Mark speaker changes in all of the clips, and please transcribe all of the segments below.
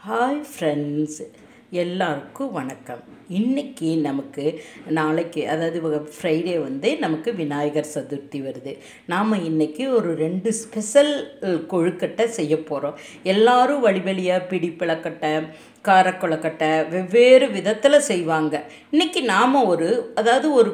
Speaker 1: hi friends எல்லாருக்கும் வணக்கம் இன்றைக்கி நமக்கு நாளைக்கு அதாவது ஃப்ரைடே வந்து நமக்கு விநாயகர் சதுர்த்தி வருது நாம் இன்றைக்கி ஒரு ரெண்டு ஸ்பெஷல் கொழுக்கட்டை செய்ய போகிறோம் எல்லாரும் வழி வழியாக பிடிப்பிளக்கட்டை காரக்குளக்கட்டை வெவ்வேறு விதத்தில் செய்வாங்க இன்றைக்கி நாம் ஒரு அதாவது ஒரு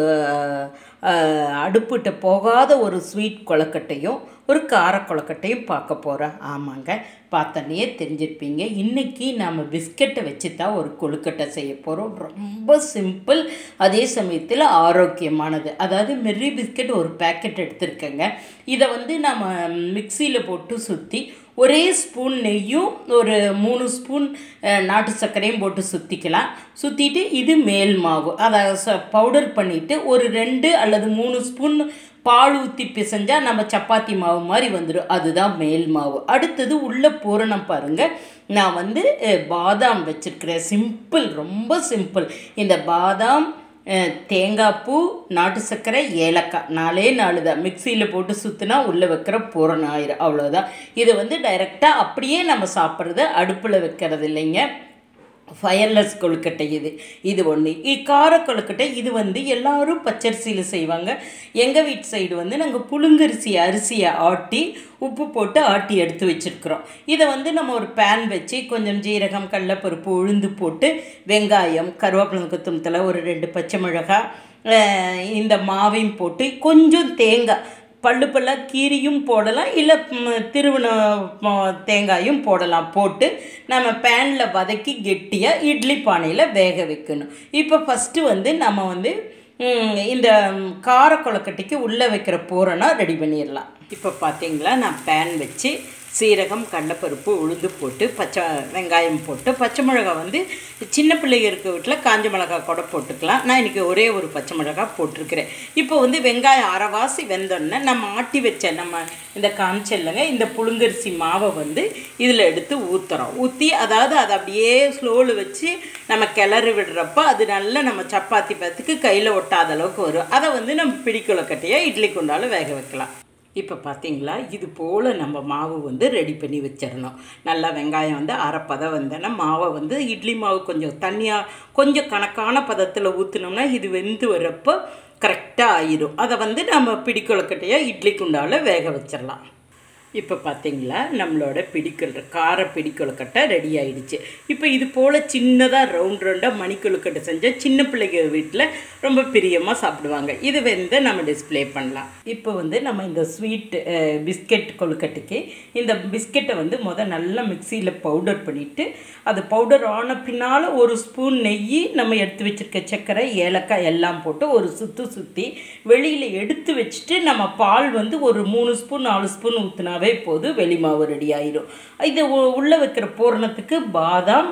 Speaker 1: அடுப்புகிட்ட போகாத ஒரு ஸ்வீட் கொழக்கட்டையும் ஒரு கார கொழக்கட்டையும் பார்க்க போகிறோம் ஆமாங்க பார்த்தோன்னே தெரிஞ்சிருப்பீங்க இன்றைக்கி நாம் பிஸ்கட்டை வச்சு தான் ஒரு கொழுக்கட்டை செய்ய போகிறோம் ரொம்ப சிம்பிள் அதே சமயத்தில் ஆரோக்கியமானது அதாவது மெர்ரி பிஸ்கட் ஒரு பேக்கெட் எடுத்துருக்கேங்க இதை வந்து நம்ம மிக்சியில் போட்டு சுற்றி ஒரே ஸ்பூன் நெய்யும் ஒரு மூணு ஸ்பூன் நாட்டு சர்க்கரையும் போட்டு சுற்றிக்கலாம் சுற்றிட்டு இது மேல் மாவு அதை ச பவுடர் பண்ணிவிட்டு ஒரு ரெண்டு அல்லது மூணு ஸ்பூன் பால் ஊற்றி பிசைஞ்சால் நம்ம சப்பாத்தி மாவு மாதிரி வந்துடும் அதுதான் மேல் மாவு அடுத்தது உள்ள பூரணம் பாருங்கள் நான் வந்து பாதாம் வச்சுருக்கிறேன் சிம்பிள் ரொம்ப சிம்பிள் இந்த பாதாம் தேங்காய் பூ நாட்டு சர்க்கரை ஏலக்காய் நாலே நாலு தான் மிக்சியில் போட்டு சுற்றினா உள்ளே வைக்கிற பூரணம் ஆயிரும் அவ்வளோதான் இதை வந்து டைரெக்டாக அப்படியே நம்ம சாப்பிட்றது அடுப்பில் வைக்கிறது இல்லைங்க ஃபயர்லெஸ் கொழுக்கட்டை இது இது ஒன்று கார கொழுக்கட்டை இது வந்து எல்லோரும் பச்சரிசியில் செய்வாங்க எங்கள் வீட்டு சைடு வந்து நாங்கள் புழுங்கரிசி அரிசியை ஆட்டி உப்பு போட்டு ஆட்டி எடுத்து வச்சுருக்குறோம் இதை வந்து நம்ம ஒரு பேன் வச்சு கொஞ்சம் ஜீரகம் கடலப்பருப்பு உளுந்து போட்டு வெங்காயம் கருவேப்பிலை கொத்தமத்தில் ஒரு ரெண்டு பச்சை மிளகாய் இந்த மாவையும் போட்டு கொஞ்சம் தேங்காய் பல்லு பல்லாக கீரியும் போடலாம் இல்லை திருவண தேங்காயும் போடலாம் போட்டு நம்ம பேனில் வதக்கி கெட்டியாக இட்லி பானையில் வேக வைக்கணும் இப்போ ஃபஸ்ட்டு வந்து நம்ம வந்து இந்த கார கொழக்கட்டைக்கு உள்ளே வைக்கிற பூரணம் ரெடி பண்ணிடலாம் இப்போ பார்த்தீங்களா நான் பேன் வச்சு சீரகம் கடலப்பருப்பு உளுந்து போட்டு பச்சை வெங்காயம் போட்டு பச்சை மிளகா வந்து சின்ன பிள்ளைங்க இருக்க வீட்டில் காஞ்ச மிளகா கூட போட்டுக்கலாம் நான் இன்றைக்கி ஒரே ஒரு பச்சை மிளகா போட்டிருக்கிறேன் இப்போ வந்து வெங்காயம் அரைவாசி வெந்தோடனே நம்ம ஆட்டி வச்ச நம்ம இந்த காமிச்சல்லங்க இந்த புழுங்கரிசி மாவை வந்து இதில் எடுத்து ஊற்றுறோம் ஊற்றி அதாவது அதை அப்படியே ஸ்லோவில் வச்சு நம்ம கிளறி விடுறப்போ அது நல்லா நம்ம சப்பாத்தி பத்துக்கு கையில் ஒட்டாத அளவுக்கு வரும் அதை வந்து நம்ம பிடிக்குளக்கட்டையாக இட்லி குண்டாலும் வேக வைக்கலாம் இப்போ பார்த்தீங்களா இது போல் நம்ம மாவு வந்து ரெடி பண்ணி வச்சிடணும் நல்லா வெங்காயம் வந்து அரை பதம் வந்தோன்னா மாவை வந்து இட்லி மாவு கொஞ்சம் தண்ணியாக கொஞ்சம் கணக்கான பதத்தில் ஊற்றினோம்னா இது வெந்து வரப்போ கரெக்டாக ஆயிரும் அதை வந்து நம்ம பிடிக்குளக்கட்டையாக இட்லி குண்டாவில் வேக வச்சிடலாம் இப்போ பார்த்தீங்களா நம்மளோட பிடிக்கல் கார பிடிக்கொழுக்கட்டை ரெடி ஆயிடுச்சு இப்போ இது போல் சின்னதாக ரவுண்ட் ரவுண்டாக மணிக்கொழுக்கட்டை செஞ்சால் சின்ன பிள்ளைங்க வீட்டில் ரொம்ப பிரியமாக சாப்பிடுவாங்க இது வந்து நம்ம டிஸ்பிளே பண்ணலாம் இப்போ வந்து நம்ம இந்த ஸ்வீட் பிஸ்கெட் கொழுக்கட்டைக்கு இந்த பிஸ்கெட்டை வந்து முதல் நல்லா மிக்சியில் பவுடர் பண்ணிவிட்டு அது பவுடர் ஆன பின்னால் ஒரு ஸ்பூன் நெய் நம்ம எடுத்து வச்சுருக்க சர்க்கரை ஏலக்காய் எல்லாம் போட்டு ஒரு சுற்று சுற்றி வெளியில் எடுத்து வச்சுட்டு நம்ம பால் வந்து ஒரு மூணு ஸ்பூன் நாலு ஸ்பூன் ஊற்றினாவே போது வெளி மாவு ரெடி ஆயிடும் இது உள்ளே வைக்கிற பூரணத்துக்கு பாதாம்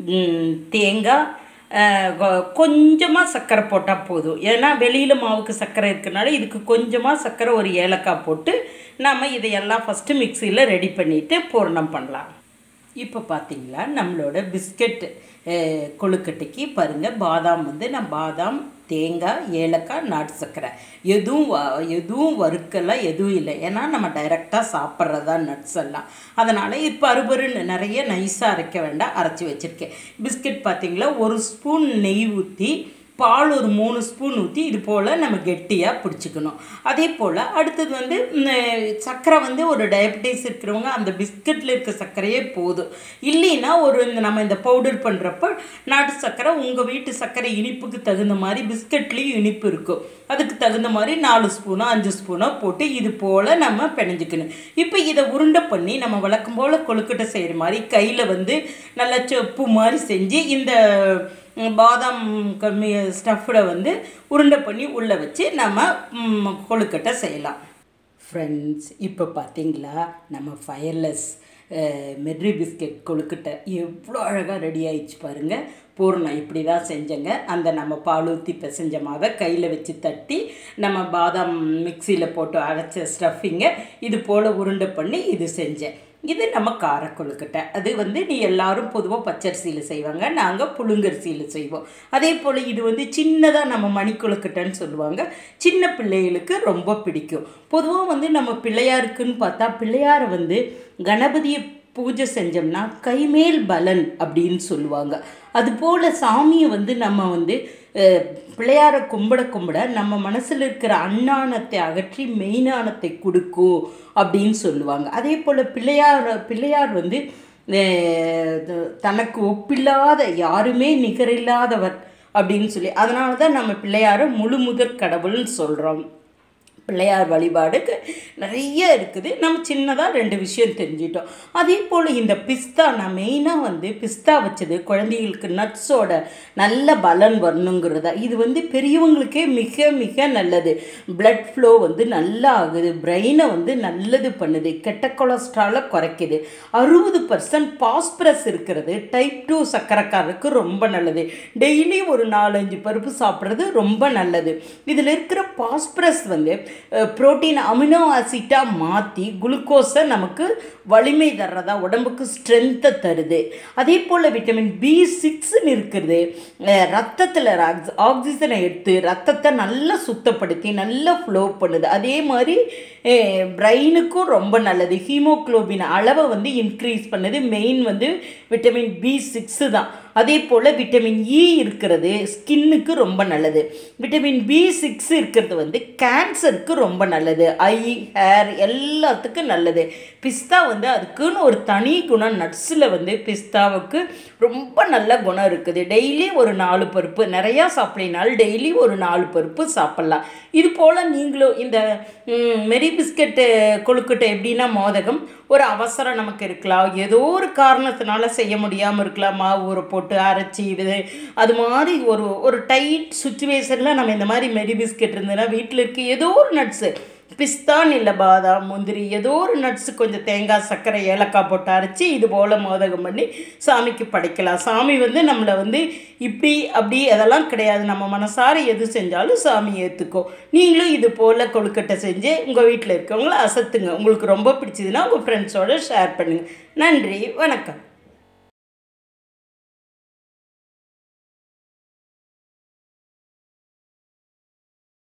Speaker 1: தேங்காய் கொஞ்சமாக சர்க்கரை போட்டால் போதும் ஏன்னா வெளியில் மாவுக்கு சர்க்கரை இருக்கிறனால இதுக்கு கொஞ்சமாக சர்க்கரை ஒரு ஏலக்காய் போட்டு நம்ம இதையெல்லாம் ஃபஸ்ட்டு மிக்சியில் ரெடி பண்ணிவிட்டு பூரணம் பண்ணலாம் இப்போ பார்த்தீங்களா நம்மளோட பிஸ்கட் கொழுக்கட்டைக்கு பாருங்கள் பாதாம் வந்து நான் பாதாம் தேங்காய் ஏலக்காய் நாட்டு சர்க்கரை எதுவும் எதுவும் வறுக்கெல்லாம் எதுவும் இல்லை ஏன்னா நம்ம டைரெக்டாக சாப்பிட்றதா நட்ஸ் எல்லாம் அதனால் இப்போ அறுபருன்னு நிறைய நைஸாக அரைக்க வேண்டாம் அரைச்சி வச்சுருக்கேன் பிஸ்கட் பார்த்திங்களா ஒரு ஸ்பூன் நெய் ஊற்றி பால் ஒரு மூணு ஸ்பூன் ஊற்றி இது போல் நம்ம கெட்டியாக பிடிச்சிக்கணும் அதே போல் அடுத்தது வந்து சர்க்கரை வந்து ஒரு டயபெட்டிஸ் இருக்கிறவங்க அந்த பிஸ்கட்டில் இருக்க சர்க்கரையே போதும் இல்லைன்னா ஒரு இந்த நம்ம இந்த பவுடர் பண்ணுறப்ப நாட்டு சர்க்கரை உங்கள் வீட்டு சர்க்கரை இனிப்புக்கு தகுந்த மாதிரி பிஸ்கட்லேயும் இனிப்பு இருக்கும் அதுக்கு தகுந்த மாதிரி நாலு ஸ்பூனோ அஞ்சு ஸ்பூனோ போட்டு இது போல் நம்ம பிணைஞ்சிக்கணும் இப்போ இதை உருண்டை பண்ணி நம்ம வழக்கம் போல் கொழுக்கட்டை செய்கிற மாதிரி கையில் வந்து நல்லா செப்பு மாதிரி செஞ்சு இந்த பாதாம் கம்மி ஸ்டஃப்பில் வந்து உருண்டை பண்ணி உள்ளே வச்சு நம்ம கொழுக்கட்டை செய்யலாம் ஃப்ரெண்ட்ஸ் இப்போ பார்த்தீங்களா நம்ம ஃபயர்லெஸ் மெர்ரி பிஸ்கெட் கொழுக்கட்டை எவ்வளோ அழகாக ரெடி ஆயிடுச்சு பாருங்கள் பூர்ணம் இப்படி தான் செஞ்சேங்க அந்த நம்ம பால் ஊற்றி பிசைஞ்ச மாவை கையில் வச்சு தட்டி நம்ம பாதாம் மிக்சியில் போட்டு அரைச்ச ஸ்டஃபிங்கை இது போல் உருண்டை பண்ணி இது செஞ்சேன் இது நம்ம கார கொழுக்கட்டை அது வந்து நீ எல்லாரும் பொதுவாக பச்சரிசியில் செய்வாங்க நாங்கள் புழுங்கரிசியில் செய்வோம் அதே போல் இது வந்து சின்னதாக நம்ம மணி கொழுக்கட்டைன்னு சொல்லுவாங்க சின்ன பிள்ளைகளுக்கு ரொம்ப பிடிக்கும் பொதுவாக வந்து நம்ம பிள்ளையாருக்குன்னு பார்த்தா பிள்ளையாரை வந்து கணபதியை பூஜை செஞ்சோம்னா கைமேல் பலன் அப்படின்னு சொல்லுவாங்க அதுபோல் சாமியை வந்து நம்ம வந்து அஹ், பிள்ளையாரை கும்பிட கும்பிட நம்ம மனசில் இருக்கிற அஞ்ஞானத்தை அகற்றி மெய்ஞானத்தை கொடுக்கும் அப்படின்னு சொல்லுவாங்க அதே போல் பிள்ளையார் பிள்ளையார் வந்து அஹ், த- தனக்கு ஒப்பில்லாத யாருமே நிகரில்லாதவர் அப்படின்னு சொல்லி அதனால தான் நம்ம பிள்ளையாரை முழு முதற் கடவுள்னு சொல்கிறோம் பிள்ளையார் வழிபாடுக்கு நிறைய இருக்குது நம்ம சின்னதாக ரெண்டு விஷயம் தெரிஞ்சிட்டோம் அதே போல் இந்த பிஸ்தா நான் மெயினாக வந்து பிஸ்தா வச்சது குழந்தைகளுக்கு நட்ஸோட நல்ல பலன் வரணுங்கிறதா இது வந்து பெரியவங்களுக்கே மிக மிக நல்லது blood flow வந்து நல்லா ஆகுது பிரெயினை வந்து நல்லது பண்ணுது கெட்ட கொலஸ்ட்ராலை குறைக்குது அறுபது பர்சன்ட் பாஸ்பரஸ் இருக்கிறது டைப் டூ சக்கரைக்காரருக்கு ரொம்ப நல்லது டெய்லி ஒரு நாலஞ்சு பருப்பு சாப்பிட்றது ரொம்ப நல்லது இதில் இருக்கிற பாஸ்பரஸ் வந்து புரோட்டீன் அமினோ ஆசிட்டாக மாற்றி குளுக்கோஸை நமக்கு வலிமை தர்றதா உடம்புக்கு ஸ்ட்ரென்த்தை தருது அதே போல் விட்டமின் பி சிக்ஸ்னு இருக்கிறது ரத்தத்தில் ஆக்சிஜனை எடுத்து ரத்தத்தை நல்லா சுத்தப்படுத்தி நல்லா ஃப்ளோ பண்ணுது அதே மாதிரி பிரெயினுக்கும் ரொம்ப நல்லது ஹீமோக்ளோபின் அளவை வந்து இன்க்ரீஸ் பண்ணுது மெயின் வந்து விட்டமின் பி சிக்ஸு தான் அதே போல் விட்டமின் இ இருக்கிறது ஸ்கின்னுக்கு ரொம்ப நல்லது விட்டமின் பி சிக்ஸ் இருக்கிறது வந்து கேன்சருக்கு ரொம்ப நல்லது ஐ ஹேர் எல்லாத்துக்கும் நல்லது பிஸ்தா வந்து அதுக்குன்னு ஒரு தனி குணம் நட்ஸில் வந்து பிஸ்தாவுக்கு ரொம்ப நல்ல குணம் இருக்குது டெய்லி ஒரு நாலு பருப்பு நிறையா சாப்பிட்லினாலும் டெய்லி ஒரு நாலு பருப்பு சாப்பிட்லாம் இது போல் நீங்களும் இந்த ம், மெரி பிஸ்கட்டு கொழுக்கட்டை எப்படின்னா மோதகம் ஒரு அவசரம் நமக்கு இருக்கலாம் ஏதோ ஒரு காரணத்தினால செய்ய முடியாமல் இருக்கலாம் மாவு ஊற போட்டு அரைச்சி இது அது மாதிரி ஒரு ஒரு டைட் சுச்சுவேஷனில் நம்ம இந்த மாதிரி மெரி பிஸ்கெட் இருந்ததுன்னா வீட்டில் இருக்க ஏதோ ஒரு நட்ஸு பிஸ்தான் இல்லை பாதாம் முந்திரி ஏதோ ஒரு நட்ஸு கொஞ்சம் தேங்காய் சர்க்கரை ஏலக்காய் போட்டு அரைச்சி இது போல் மோதகம் பண்ணி சாமிக்கு படைக்கலாம் சாமி வந்து நம்மளை வந்து இப்படி அப்படி அதெல்லாம் கிடையாது நம்ம மனசார எது செஞ்சாலும் சாமி ஏற்றுக்கும் நீங்களும் இது போல் கொழுக்கட்டை செஞ்சு உங்கள் வீட்டில் இருக்கவங்கள அசத்துங்க உங்களுக்கு ரொம்ப பிடிச்சதுன்னா உங்கள் ஃப்ரெண்ட்ஸோட ஷேர் பண்ணுங்கள் நன்றி வணக்கம்